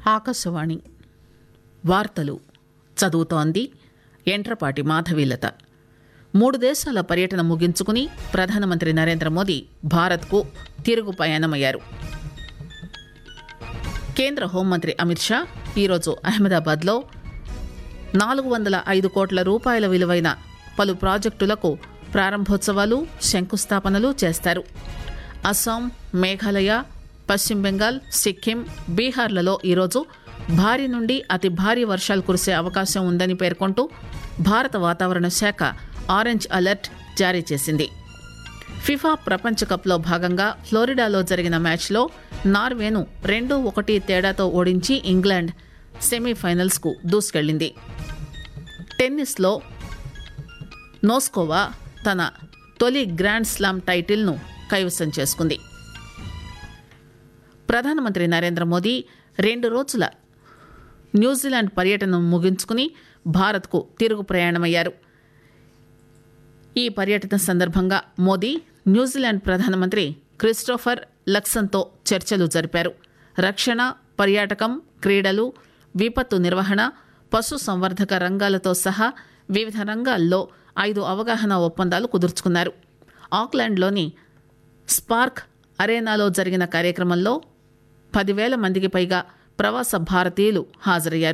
ఆకాశవాణి వార్తలు చదువుతోంది ఎంట్రపాటి మాధవీలత మూడు దేశాల పర్యటన ముగించుకుని ప్రధానమంత్రి నరేంద్ర మోదీ భారత్కు తిరుగు పయనమయ్యారు కేంద్ర హోంమంత్రి అమిత్ షా ఈరోజు అహ్మదాబాద్లో నాలుగు వందల ఐదు కోట్ల రూపాయల విలువైన పలు ప్రాజెక్టులకు ప్రారంభోత్సవాలు శంకుస్థాపనలు చేస్తారు అస్సాం మేఘాలయ పశ్చిమ బెంగాల్ సిక్కిం బీహార్లలో ఈరోజు భారీ నుండి అతి భారీ వర్షాలు కురిసే అవకాశం ఉందని పేర్కొంటూ భారత వాతావరణ శాఖ ఆరెంజ్ అలర్ట్ జారీ చేసింది ఫిఫా ప్రపంచ కప్లో భాగంగా ఫ్లోరిడాలో జరిగిన మ్యాచ్లో నార్వేను రెండు ఒకటి తేడాతో ఓడించి ఇంగ్లాండ్ సెమీఫైనల్స్కు దూసుకెళ్లింది టెన్నిస్లో నోస్కోవా తన తొలి గ్రాండ్ స్లామ్ టైటిల్ను కైవసం చేసుకుంది ప్రధానమంత్రి నరేంద్ర మోదీ రెండు రోజుల న్యూజిలాండ్ పర్యటనను ముగించుకుని భారత్కు తిరుగు ప్రయాణమయ్యారు ఈ పర్యటన సందర్భంగా మోదీ న్యూజిలాండ్ ప్రధానమంత్రి క్రిస్టోఫర్ లక్సన్తో చర్చలు జరిపారు రక్షణ పర్యాటకం క్రీడలు విపత్తు నిర్వహణ పశు సంవర్ధక రంగాలతో సహా వివిధ రంగాల్లో ఐదు అవగాహన ఒప్పందాలు కుదుర్చుకున్నారు ఆక్లాండ్లోని స్పార్క్ అరేనాలో జరిగిన కార్యక్రమంలో పదివేల మందికి పైగా ప్రవాస భారతీయులు హాజరయ్యారు